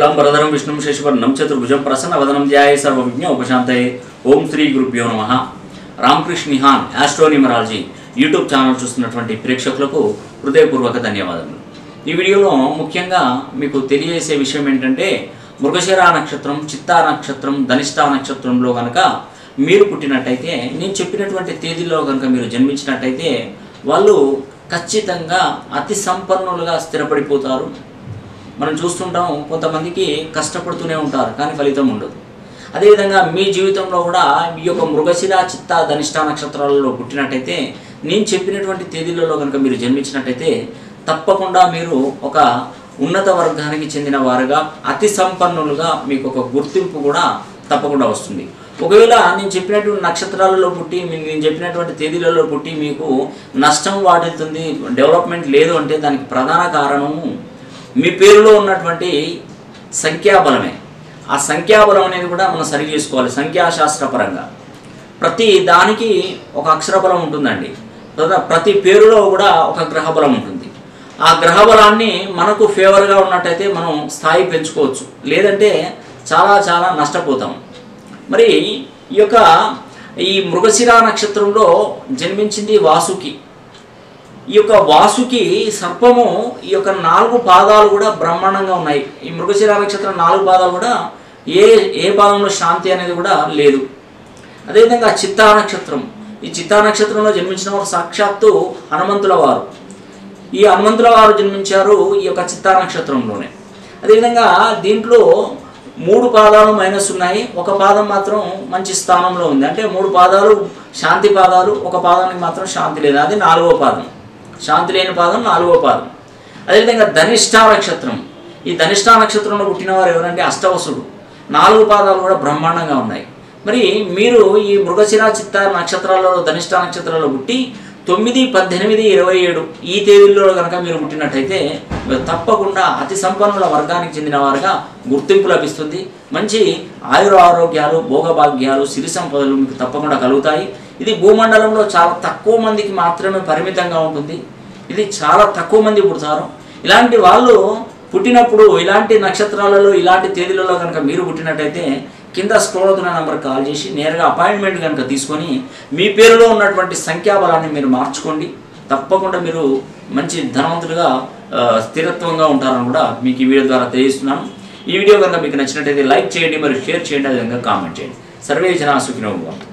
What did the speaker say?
శుక్లాంబరధరం విష్ణుం శశివర్ణం చతుర్భుజం ప్రసన్నవదనం ధ్యాయ సర్వవిజ్ఞ ఉపశాంతయే ఓం శ్రీ గురుభ్యో నమ రామకృష్ణ నిహాన్ ఆస్ట్రోనిమరాలజీ యూట్యూబ్ ఛానల్ చూస్తున్నటువంటి ప్రేక్షకులకు హృదయపూర్వక ధన్యవాదములు ఈ వీడియోలో ముఖ్యంగా మీకు తెలియజేసే విషయం ఏంటంటే మృగశిర నక్షత్రం చిత్తా నక్షత్రం ధనిష్టా నక్షత్రంలో కనుక మీరు పుట్టినట్టయితే నేను చెప్పినటువంటి తేదీలో కనుక మీరు జన్మించినట్టయితే వాళ్ళు ఖచ్చితంగా అతి సంపన్నులుగా స్థిరపడిపోతారు మనం చూస్తుంటాం కొంతమందికి కష్టపడుతూనే ఉంటారు కానీ ఫలితం ఉండదు అదేవిధంగా మీ జీవితంలో కూడా మీ యొక్క మృగశిర చిత్త ధనిష్ట నక్షత్రాలలో పుట్టినట్టయితే నేను చెప్పినటువంటి తేదీలలో కనుక మీరు జన్మించినట్టయితే తప్పకుండా మీరు ఒక ఉన్నత వర్గానికి చెందిన వారుగా అతి సంపన్నులుగా మీకు ఒక గుర్తింపు కూడా తప్పకుండా వస్తుంది ఒకవేళ నేను చెప్పినటువంటి నక్షత్రాలలో పుట్టి మీ- నేను చెప్పినటువంటి తేదీలలో పుట్టి మీకు నష్టం వాటిల్తుంది డెవలప్మెంట్ లేదు అంటే దానికి ప్రధాన కారణము మీ పేరులో ఉన్నటువంటి సంఖ్యాబలమే ఆ సంఖ్యాబలం అనేది కూడా మనం సరి చేసుకోవాలి సంఖ్యాశాస్త్రపరంగా ప్రతి దానికి ఒక అక్షరబలం ఉంటుందండి ప్రత- ప్రతి పేరులో కూడా ఒక గ్రహబలం ఉంటుంది ఆ గ్రహబలాన్ని మనకు ఫేవర్గా ఉన్నట్టయితే మనం స్థాయి పెంచుకోవచ్చు లేదంటే చాలా చాలా నష్టపోతాం మరి ఈ యొక్క ఈ మృగశిర నక్షత్రంలో జన్మించింది వాసుకి ఈ యొక్క వాసుకి సర్పము ఈ యొక్క నాలుగు పాదాలు కూడా బ్రహ్మాండంగా ఉన్నాయి ఈ మృగశిర నక్షత్రం నాలుగు పాదాలు కూడా ఏ ఏ పాదంలో శాంతి అనేది కూడా లేదు అదేవిధంగా చిత్తా నక్షత్రం ఈ చిత్తా నక్షత్రంలో జన్మించిన వారు సాక్షాత్తు హనుమంతుల వారు ఈ హనుమంతుల వారు జన్మించారు ఈ యొక్క చిత్తా నక్షత్రంలోనే అదేవిధంగా దీంట్లో మూడు పాదాలు మైనస్ ఉన్నాయి ఒక పాదం మాత్రం మంచి స్థానంలో ఉంది అంటే మూడు పాదాలు శాంతి పాదాలు ఒక పాదానికి మాత్రం శాంతి లేదు అది నాలుగో పాదం శాంతి లేని పాదం నాలుగో పాదం అదేవిధంగా ధనిష్ఠా నక్షత్రం ఈ ధనిష్ఠా నక్షత్రంలో పుట్టినవారు ఎవరంటే అష్టవసుడు నాలుగు పాదాలు కూడా బ్రహ్మాండంగా ఉన్నాయి మరి మీరు ఈ మృగశిర చిత్త నక్షత్రాలలో ధనిష్ట నక్షత్రాలలో పుట్టి తొమ్మిది పద్దెనిమిది ఇరవై ఏడు ఈ తేదీల్లో కనుక మీరు పుట్టినట్టయితే మీరు తప్పకుండా అతి సంపన్నుల వర్గానికి చెందిన వారుగా గుర్తింపు లభిస్తుంది మంచి ఆయుర ఆరోగ్యాలు భోగభాగ్యాలు సిరి సంపదలు మీకు తప్పకుండా కలుగుతాయి ఇది భూమండలంలో చాలా తక్కువ మందికి మాత్రమే పరిమితంగా ఉంటుంది ఇది చాలా తక్కువ మంది పుడతారు ఇలాంటి వాళ్ళు పుట్టినప్పుడు ఇలాంటి నక్షత్రాలలో ఇలాంటి తేదీలలో కనుక మీరు పుట్టినట్టయితే కింద స్క్రోల్ అవుతున్న నెంబర్ కాల్ చేసి నేరుగా అపాయింట్మెంట్ కనుక తీసుకొని మీ పేరులో ఉన్నటువంటి సంఖ్యాబలాన్ని మీరు మార్చుకోండి తప్పకుండా మీరు మంచి ధనవంతులుగా ఆ, స్థిరత్వంగా ఉంటారని కూడా మీకు ఈ వీడియో ద్వారా తెలియజేస్తున్నాను ఈ వీడియో కనుక మీకు నచ్చినట్టయితే లైక్ చేయండి మరియు షేర్ చేయండి అదేవిధంగా కామెంట్ చేయండి సర్వే జన సుఖినోభవం